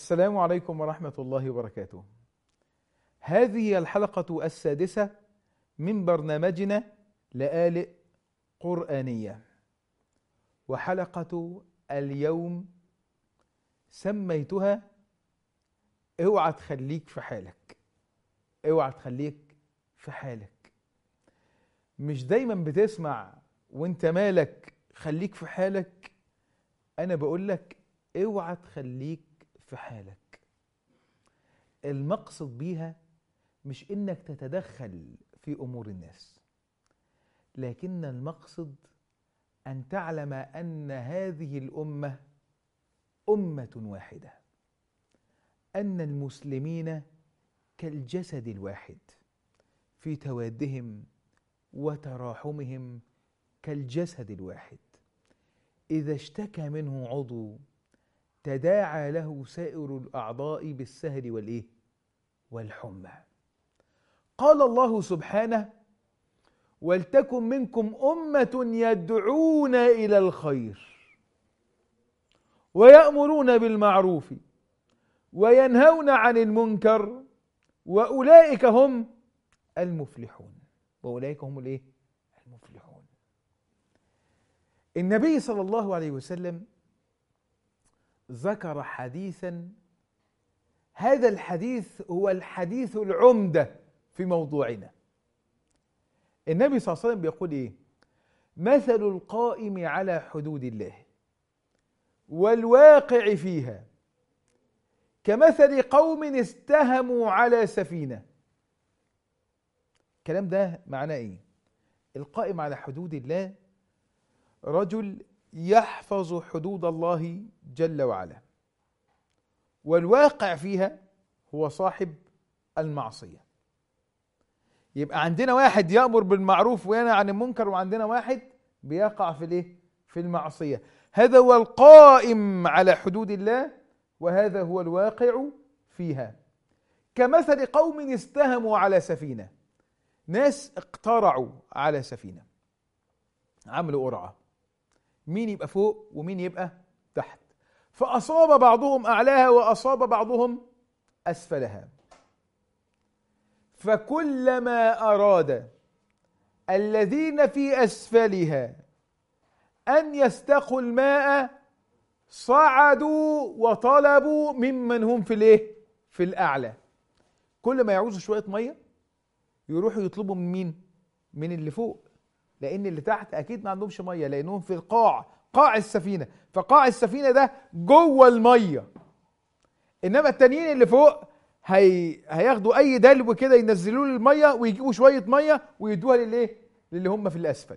السلام عليكم ورحمة الله وبركاته. هذه الحلقة السادسة من برنامجنا لآلئ قرآنية. وحلقة اليوم سميتها اوعى تخليك في حالك. اوعى تخليك في حالك. مش دايما بتسمع وانت مالك خليك في حالك انا بقول لك اوعى تخليك في حالك المقصد بيها مش انك تتدخل في امور الناس لكن المقصد ان تعلم ان هذه الامه امه واحده ان المسلمين كالجسد الواحد في توادهم وتراحمهم كالجسد الواحد اذا اشتكى منه عضو تداعى له سائر الاعضاء بالسهر والايه والحمى قال الله سبحانه ولتكن منكم امه يدعون الى الخير ويامرون بالمعروف وينهون عن المنكر واولئك هم المفلحون واولئك هم الايه المفلحون النبي صلى الله عليه وسلم ذكر حديثا هذا الحديث هو الحديث العمده في موضوعنا النبي صلى الله عليه وسلم بيقول ايه مثل القائم على حدود الله والواقع فيها كمثل قوم استهموا على سفينه الكلام ده معناه ايه القائم على حدود الله رجل يحفظ حدود الله جل وعلا والواقع فيها هو صاحب المعصيه يبقى عندنا واحد يامر بالمعروف وينهى عن المنكر وعندنا واحد بيقع في الايه في المعصيه هذا هو القائم على حدود الله وهذا هو الواقع فيها كمثل قوم استهموا على سفينه ناس اقترعوا على سفينه عملوا قرعه مين يبقى فوق ومين يبقى تحت فأصاب بعضهم أعلاها وأصاب بعضهم أسفلها فكلما أراد الذين في أسفلها أن يستقوا الماء صعدوا وطلبوا ممن هم في الايه؟ في الأعلى كل ما يعوزوا شوية مية يروحوا يطلبوا من مين؟ من اللي فوق لان اللي تحت اكيد ما عندهمش ميه لانهم في القاع قاع السفينه فقاع السفينه ده جوه الميه انما التانيين اللي فوق هي... هياخدوا اي دلو كده ينزلوا له الميه ويجيبوا شويه ميه ويدوها للايه للي هم في الاسفل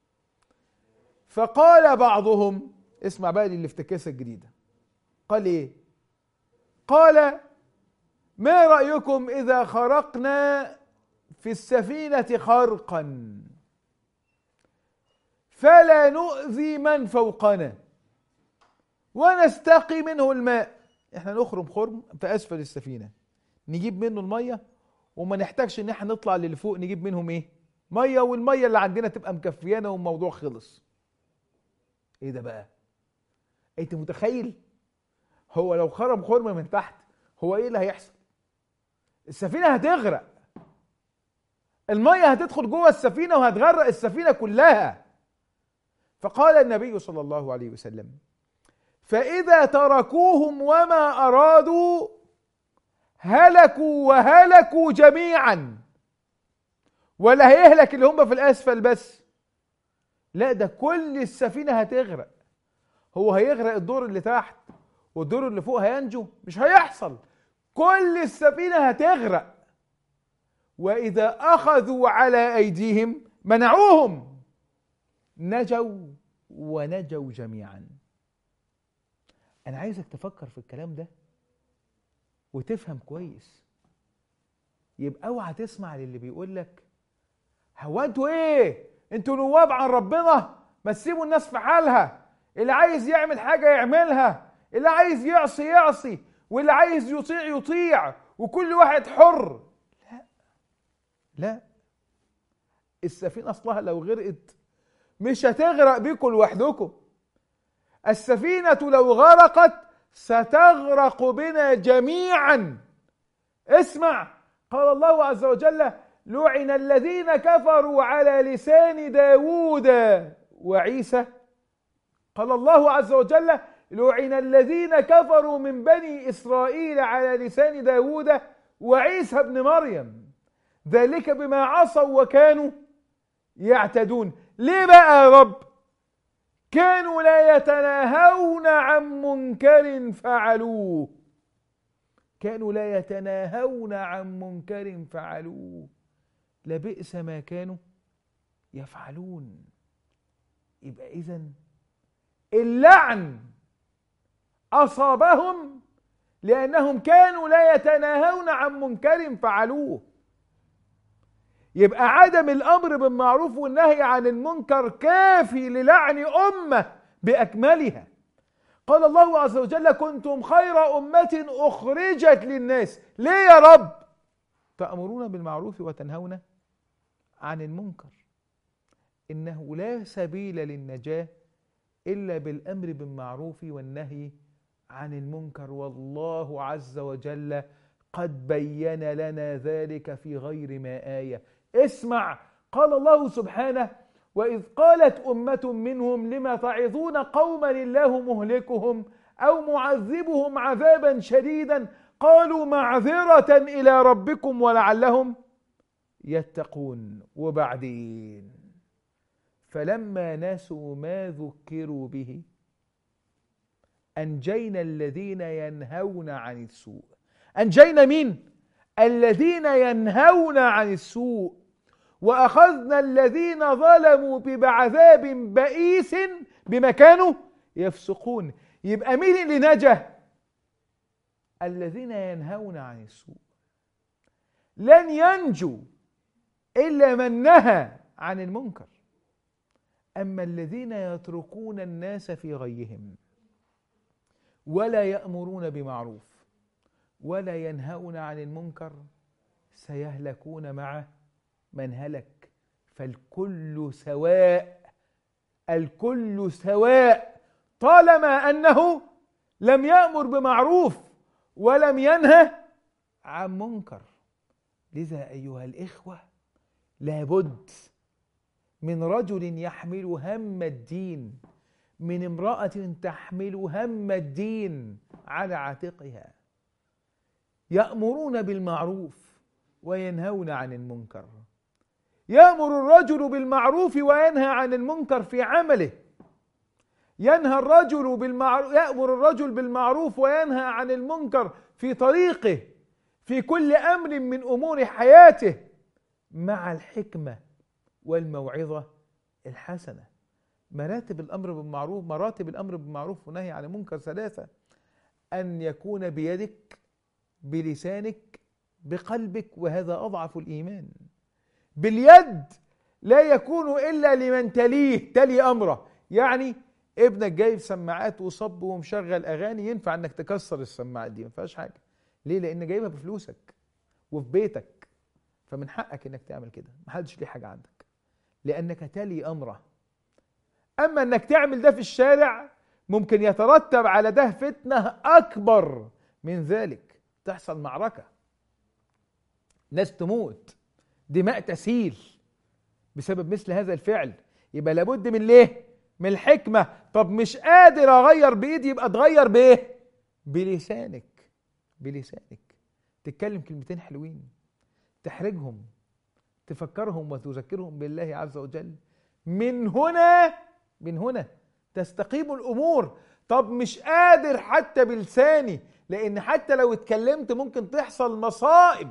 فقال بعضهم اسمع بقى للافتكاسه الجديده قال ايه قال ما رايكم اذا خرقنا في السفينه خرقا فلا نؤذي من فوقنا ونستقي منه الماء احنا نخرم خرم في اسفل السفينه نجيب منه الميه وما نحتاجش ان احنا نطلع للي فوق نجيب منهم ايه ميه والميه اللي عندنا تبقى مكفيانا والموضوع خلص ايه ده بقى انت متخيل هو لو خرم خرم من تحت هو ايه اللي هيحصل السفينه هتغرق الميه هتدخل جوه السفينه وهتغرق السفينه كلها فقال النبي صلى الله عليه وسلم فإذا تركوهم وما أرادوا هلكوا وهلكوا جميعا ولا هيهلك اللي هم في الأسفل بس لا ده كل السفينة هتغرق هو هيغرق الدور اللي تحت والدور اللي فوق هينجو مش هيحصل كل السفينة هتغرق وإذا أخذوا على أيديهم منعوهم نجوا ونجوا جميعا انا عايزك تفكر في الكلام ده وتفهم كويس يبقى اوعى تسمع للي بيقول لك هو انتوا ايه انتوا نواب عن ربنا ما تسيبوا الناس في حالها اللي عايز يعمل حاجه يعملها اللي عايز يعصي يعصي واللي عايز يطيع يطيع وكل واحد حر لا لا السفينه اصلها لو غرقت مش هتغرق بيكم لوحدكم السفينة لو غرقت ستغرق بنا جميعا اسمع قال الله عز وجل لعن الذين كفروا على لسان داود وعيسى قال الله عز وجل لعن الذين كفروا من بني إسرائيل على لسان داود وعيسى ابن مريم ذلك بما عصوا وكانوا يعتدون ليه بقى يا رب كانوا لا يتناهون عن منكر فعلوه كانوا لا يتناهون عن منكر فعلوه لبئس ما كانوا يفعلون يبقى إذا اللعن أصابهم لأنهم كانوا لا يتناهون عن منكر فعلوه يبقى عدم الأمر بالمعروف والنهي عن المنكر كافي للعن أمة بأكملها قال الله عز وجل كنتم خير أمة أخرجت للناس ليه يا رب تأمرون بالمعروف وتنهون عن المنكر إنه لا سبيل للنجاة إلا بالأمر بالمعروف والنهي عن المنكر والله عز وجل قد بين لنا ذلك في غير ما آية اسمع قال الله سبحانه وإذ قالت أمة منهم لما تعظون قوما الله مهلكهم أو معذبهم عذابا شديدا قالوا معذرة إلى ربكم ولعلهم يتقون وبعدين فلما نسوا ما ذكروا به أنجينا الذين ينهون عن السوء أنجينا مين؟ الذين ينهون عن السوء وأخذنا الذين ظلموا بعذاب بئيس بما كانوا يفسقون يبقى مين اللي نجا؟ الذين ينهون عن السوء لن ينجو إلا من نهى عن المنكر أما الذين يتركون الناس في غيهم ولا يأمرون بمعروف ولا ينهون عن المنكر سيهلكون مع من هلك فالكل سواء الكل سواء طالما أنه لم يأمر بمعروف ولم ينهى عن منكر لذا أيها الإخوة لابد من رجل يحمل هم الدين من امرأة تحمل هم الدين على عاتقها يأمرون بالمعروف وينهون عن المنكر يأمر الرجل بالمعروف وينهى عن المنكر في عمله ينهى الرجل بالمعروف يأمر الرجل بالمعروف وينهى عن المنكر في طريقه في كل أمر من أمور حياته مع الحكمة والموعظة الحسنة مراتب الأمر بالمعروف مراتب الأمر بالمعروف والنهي عن المنكر ثلاثة أن يكون بيدك بلسانك بقلبك وهذا أضعف الإيمان باليد لا يكون إلا لمن تليه تلي أمره يعني ابنك جايب سماعات وصب ومشغل أغاني ينفع أنك تكسر السماعات دي ما فيهاش حاجة ليه لأن جايبها بفلوسك وفي بيتك فمن حقك انك تعمل كده محدش ليه حاجه عندك لانك تلي امره اما انك تعمل ده في الشارع ممكن يترتب على ده فتنه اكبر من ذلك تحصل معركه ناس تموت دماء تسيل بسبب مثل هذا الفعل يبقى لابد من ليه من الحكمه طب مش قادر اغير بايدي يبقى اتغير بايه بلسانك بلسانك تتكلم كلمتين حلوين تحرجهم تفكرهم وتذكرهم بالله عز وجل من هنا من هنا تستقيم الامور طب مش قادر حتى بلساني لان حتى لو اتكلمت ممكن تحصل مصائب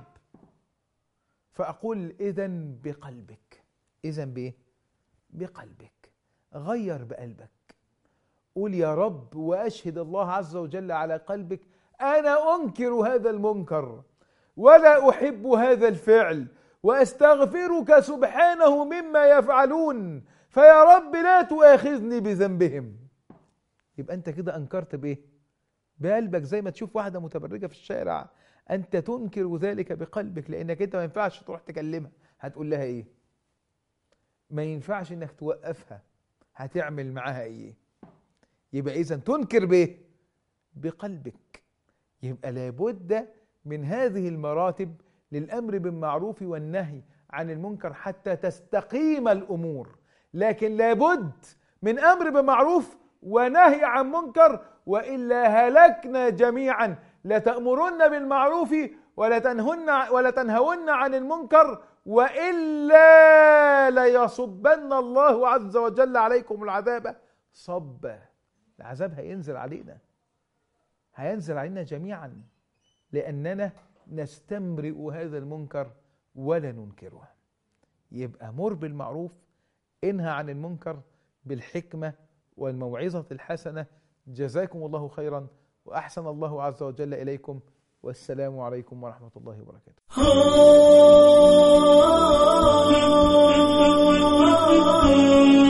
فاقول اذا بقلبك اذا بايه بقلبك غير بقلبك قول يا رب واشهد الله عز وجل على قلبك انا انكر هذا المنكر ولا احب هذا الفعل واستغفرك سبحانه مما يفعلون فيا رب لا تؤاخذني بذنبهم يبقى انت كده انكرت بايه بقلبك زي ما تشوف واحده متبرجه في الشارع انت تنكر ذلك بقلبك لانك انت ما ينفعش تروح تكلمها هتقول لها ايه ما ينفعش انك توقفها هتعمل معاها ايه يبقى اذا تنكر بايه بقلبك يبقى لابد من هذه المراتب للامر بالمعروف والنهي عن المنكر حتى تستقيم الامور لكن لابد من امر بمعروف ونهي عن منكر والا هلكنا جميعا لتامرن بالمعروف ولا تنهن ولا تنهون عن المنكر والا ليصبن الله عز وجل عليكم العذاب صبا العذاب هينزل علينا هينزل علينا جميعا لاننا نستمرئ هذا المنكر ولا ننكره يبقى مر بالمعروف انهى عن المنكر بالحكمه والموعظه الحسنه جزاكم الله خيرا واحسن الله عز وجل اليكم والسلام عليكم ورحمه الله وبركاته